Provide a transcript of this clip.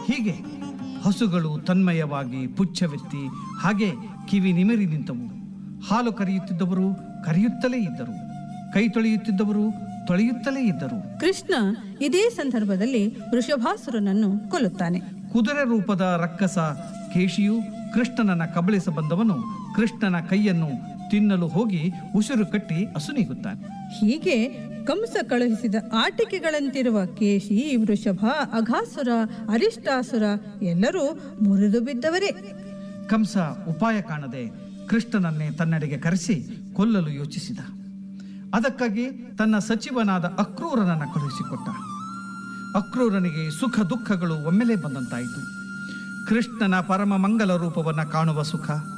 ಹೀಗೆ ಹಸುಗಳು ತನ್ಮಯವಾಗಿ ಪುಚ್ಛವೆತ್ತಿ ಹಾಗೆ ಕಿವಿ ನಿಮಿರಿ ನಿಂತವು ಹಾಲು ಕರೆಯುತ್ತಿದ್ದವರು ಕರೆಯುತ್ತಲೇ ಇದ್ದರು ಕೈ ತೊಳೆಯುತ್ತಿದ್ದವರು ತೊಳೆಯುತ್ತಲೇ ಇದ್ದರು ಕೃಷ್ಣ ಇದೇ ಸಂದರ್ಭದಲ್ಲಿ ವೃಷಭಾಸುರನನ್ನು ಕೊಲ್ಲುತ್ತಾನೆ ಕುದುರೆ ರೂಪದ ರಕ್ಕಸ ಕೇಶಿಯು ಕೃಷ್ಣನನ್ನ ಕಬಳಿಸ ಬಂದವನು ಕೃಷ್ಣನ ಕೈಯನ್ನು ತಿನ್ನಲು ಹೋಗಿ ಉಸಿರು ಕಟ್ಟಿ ಅಸುನೀಗುತ್ತಾನೆ ಹೀಗೆ ಕಂಸ ಕಳುಹಿಸಿದ ಆಟಿಕೆಗಳಂತಿರುವ ಕೇಶಿ ವೃಷಭ ಅಘಾಸುರ ಅರಿಷ್ಟಾಸುರ ಎಲ್ಲರೂ ಮುರಿದು ಬಿದ್ದವರೇ ಕಂಸ ಉಪಾಯ ಕಾಣದೆ ಕೃಷ್ಣನನ್ನೇ ತನ್ನೆಡೆಗೆ ಕರೆಸಿ ಕೊಲ್ಲಲು ಯೋಚಿಸಿದ ಅದಕ್ಕಾಗಿ ತನ್ನ ಸಚಿವನಾದ ಅಕ್ರೂರನನ್ನ ಕಳುಹಿಸಿಕೊಟ್ಟ ಅಕ್ರೂರನಿಗೆ ಸುಖ ದುಃಖಗಳು ಒಮ್ಮೆಲೇ ಬಂದಂತಾಯಿತು ಕೃಷ್ಣನ ಪರಮ ಮಂಗಲ ರೂಪವನ್ನು ಕಾಣುವ ಸುಖ